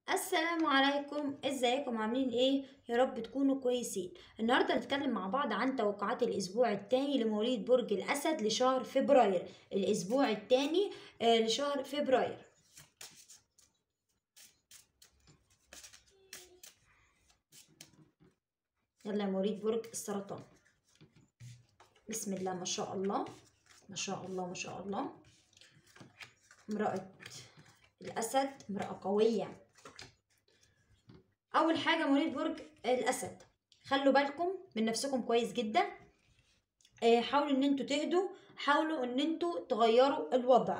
السلام عليكم ازيكم عاملين ايه يا رب تكونوا كويسين النهارده هنتكلم مع بعض عن توقعات الاسبوع الثاني لمواليد برج الاسد لشهر فبراير الاسبوع الثاني لشهر فبراير يلا يا مواليد برج السرطان بسم الله ما شاء الله ما شاء الله ما شاء الله امرأة الأسد امرأة قوية اول حاجه مواليد برج الاسد خلوا بالكم من نفسكم كويس جدا حاولوا ان انتوا تهدوا حاولوا ان انتوا تغيروا الوضع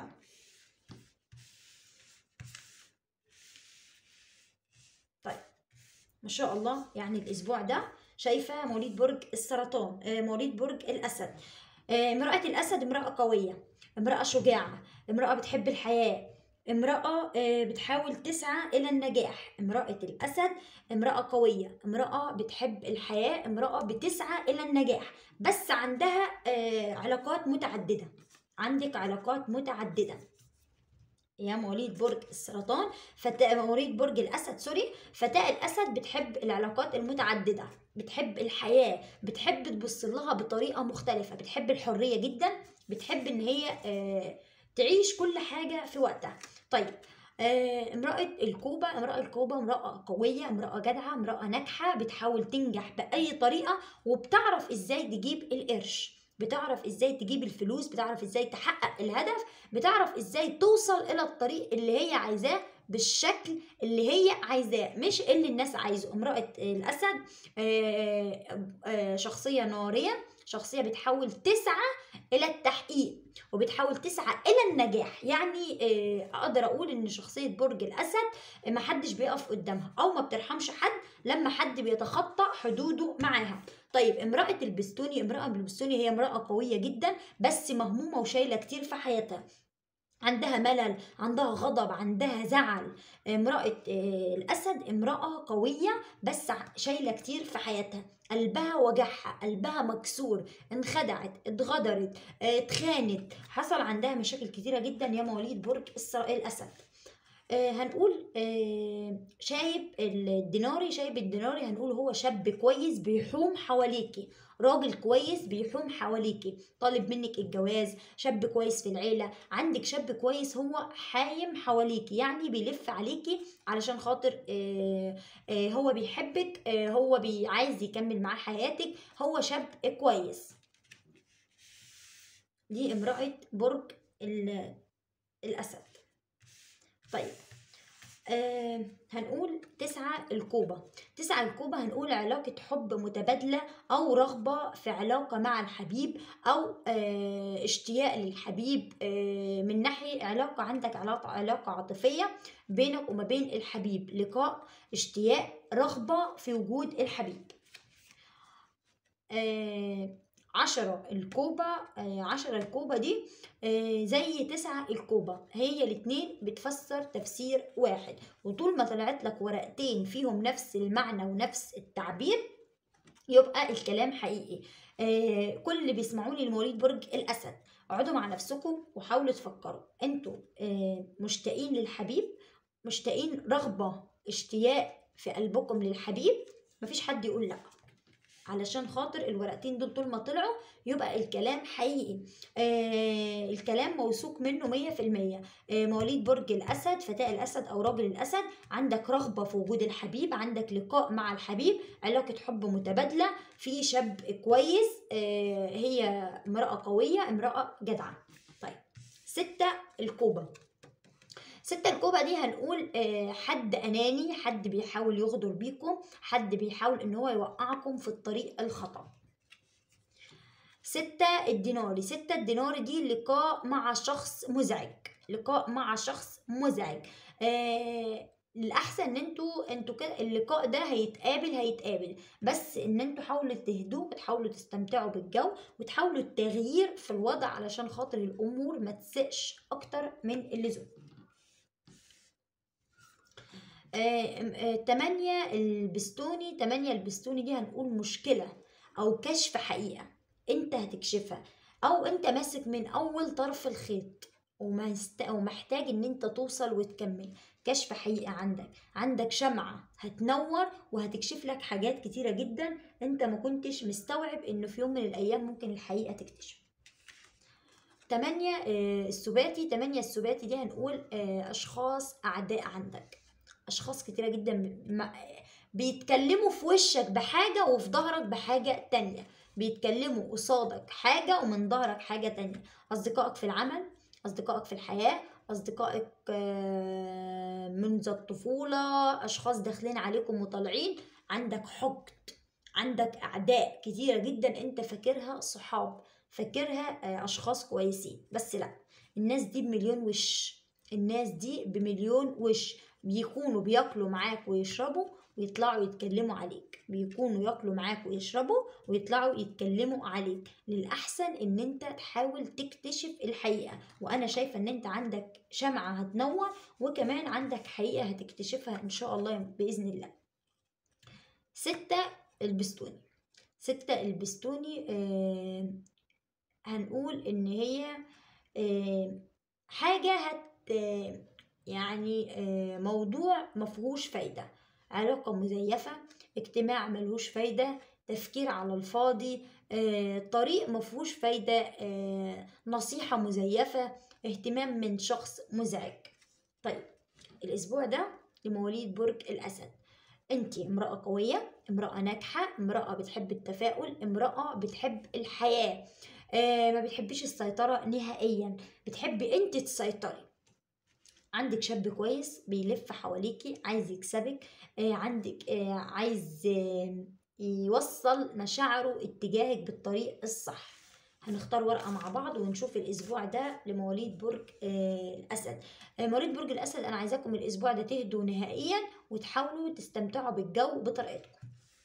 طيب ما شاء الله يعني الاسبوع ده شايفه مواليد برج السرطان مواليد برج الاسد امراه الاسد امراه قويه امراه شجاعه امراه بتحب الحياه امرأة بتحاول تسعى إلى النجاح امرأة الأسد امرأة قوية امرأة بتحب الحياة امرأة بتسعى إلى النجاح بس عندها علاقات متعددة عندك علاقات متعددة يا مواليد برج السرطان فتاة مواليد برج الأسد سوري فتاة الأسد بتحب العلاقات المتعددة بتحب الحياة بتحب تبص لها بطريقة مختلفة بتحب الحرية جدا بتحب إن هي تعيش كل حاجة في وقتها طيب آه امرأة الكوبة امرأة الكوبة امرأة قوية امرأة جدعة امرأة ناجحة بتحاول تنجح بأي طريقة وبتعرف ازاي تجيب القرش بتعرف ازاي تجيب الفلوس بتعرف ازاي تحقق الهدف بتعرف ازاي توصل الى الطريق اللي هي عايزاه بالشكل اللي هي عايزاه مش اللي الناس عايزه امرأة الأسد آه آه شخصية نارية شخصية بتحاول تسعى إلى التحقيق وبتحاول تسعى إلى النجاح يعني أقدر أقول إن شخصية برج الأسد محدش بيقف قدامها أو ما بترحمش حد لما حد بيتخطى حدوده معاها طيب امرأة البستوني امرأة البستوني هي امرأة قوية جدا بس مهمومة وشايلة كتير في حياتها عندها ملل عندها غضب عندها زعل امرأة الأسد امرأة قوية بس شايلة كتير في حياتها قلبها وجعها قلبها مكسور انخدعت اتغدرت اتخانت حصل عندها مشاكل كتيرة جدا يا مواليد برج الأسد آه هنقول آه شايب الديناري شايب الديناري هنقول هو شاب كويس بيحوم حواليكي راجل كويس بيحوم حواليكي طالب منك الجواز شاب كويس في العيلة عندك شاب كويس هو حايم حواليكي يعني بيلف عليكي علشان خاطر آه هو بيحبك هو بي عايز يكمل معاه حياتك هو شاب كويس دي امرأة برج الأسد طيب آه هنقول تسعة الكوبة تسعة الكوبة هنقول علاقة حب متبادلة أو رغبة في علاقة مع الحبيب أو آه اشتياق للحبيب آه من ناحية علاقة عندك علاقة علاقة عاطفية بينك وما بين الحبيب لقاء اشتياق رغبة في وجود الحبيب آه عشرة الكوبة آه عشرة الكوبة دي آه زي تسعة الكوبة هي الاتنين بتفسر تفسير واحد وطول ما طلعت لك ورقتين فيهم نفس المعنى ونفس التعبير يبقى الكلام حقيقي آه كل اللي بيسمعوني المواليد برج الأسد اقعدوا مع نفسكم وحاولوا تفكروا انتوا آه مشتاقين للحبيب مشتاقين رغبة اشتياق في قلبكم للحبيب مفيش حد يقول لأ علشان خاطر الورقتين دول طول ما طلعوا يبقى الكلام حقيقي آه الكلام موثوق منه مية في المية آه مواليد برج الأسد فتاة الأسد أو راجل الأسد عندك رغبة في وجود الحبيب عندك لقاء مع الحبيب علاقة حب متبادلة في شاب كويس آه هي امرأة قوية امرأة جدعة طيب ستة الكوبة ستة الكوبة دي هنقول حد أناني حد بيحاول يغدر بيكم حد بيحاول إن هو يوقعكم في الطريق الخطأ ستة الديناري ستة الديناري دي لقاء مع شخص مزعج لقاء مع شخص مزعج آه الأحسن إن انتوا انتوا كده اللقاء ده هيتقابل هيتقابل بس إن انتوا حاولوا تهدوا وتحاولوا تستمتعوا بالجو وتحاولوا التغيير في الوضع علشان خاطر الأمور ما تسقش أكتر من اللزوم آه تمانية البستوني تمانية البستوني دي هنقول مشكلة أو كشف حقيقة أنت هتكشفها أو أنت ماسك من أول طرف الخيط ومست... ومحتاج ان انت توصل وتكمل كشف حقيقة عندك عندك شمعة هتنور وهتكشف لك حاجات كتيرة جدا انت ما كنتش مستوعب انه في يوم من الايام ممكن الحقيقة تكتشف تمانية آه، السباتي تمانية السباتي دي هنقول آه، أشخاص أعداء عندك أشخاص كتيرة جدا ما- بيتكلموا في وشك بحاجة وفي ظهرك بحاجة تانية بيتكلموا قصادك حاجة ومن ظهرك حاجة تانية أصدقائك في العمل أصدقائك في الحياة أصدقائك آه، منذ الطفولة أشخاص داخلين عليكم وطالعين عندك حقد عندك أعداء كتيرة جدا أنت فاكرها صحاب فاكرها آه، أشخاص كويسين بس لا الناس دي بمليون وش الناس دي بمليون وش بيكونوا بياكلوا معاك ويشربوا ويطلعوا يتكلموا عليك بيكونوا ياكلوا معاك ويشربوا ويطلعوا يتكلموا عليك للأحسن إن أنت تحاول تكتشف الحقيقة وأنا شايفة إن أنت عندك شمعة هتنور وكمان عندك حقيقة هتكتشفها إن شاء الله بإذن الله ستة البستوني ستة البستوني آه هنقول إن هي آه حاجة هت آه يعني آه موضوع مفهوش فايدة علاقة مزيفة اجتماع ملهوش فايدة تفكير على الفاضي آه طريق مفهوش فايدة آه نصيحة مزيفة اهتمام من شخص مزعج طيب الأسبوع ده لمواليد برج الأسد انت امرأة قوية امرأة ناجحة امرأة بتحب التفاؤل امرأة بتحب الحياة آه ما بتحبيش السيطرة نهائيا بتحبي انت تسيطري عندك شاب كويس بيلف حواليكي عايز يكسبك آه عندك آه عايز آه يوصل مشاعره اتجاهك بالطريق الصح هنختار ورقة مع بعض ونشوف الأسبوع ده لمواليد برج آه الأسد آه مواليد برج الأسد أنا عايزاكم الأسبوع ده تهدوا نهائيا وتحاولوا تستمتعوا بالجو بطريقتكم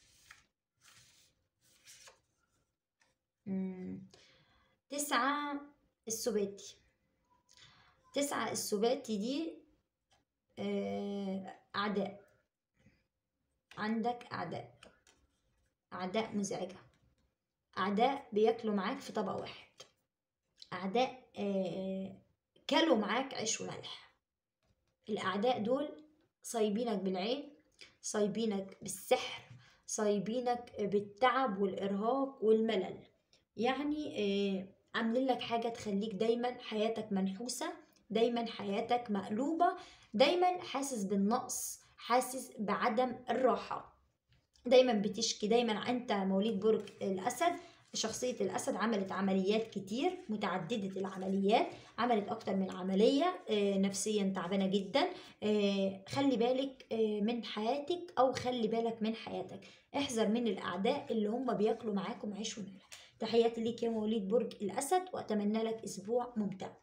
مم. تسعة السباتي تسعة السباتي دي آه، أعداء عندك أعداء أعداء مزعجة أعداء بياكلوا معاك في طبق واحد أعداء آه، كلوا معاك عيش وملح الأعداء دول صايبينك بالعين صايبينك بالسحر صايبينك بالتعب والإرهاق والملل يعني آه، عاملين لك حاجة تخليك دايما حياتك منحوسة دايما حياتك مقلوبة دايما حاسس بالنقص حاسس بعدم الراحة دايما بتشكي دايما انت مواليد برج الاسد شخصية الأسد عملت عمليات كتير متعددة العمليات عملت أكتر من عملية آه، نفسيا تعبانة جدا آه، خلي بالك آه، من حياتك أو خلي بالك من حياتك احذر من الأعداء اللي هم بياكلوا معاكم عيش وملح تحياتي ليك يا مواليد برج الأسد وأتمنى لك أسبوع ممتع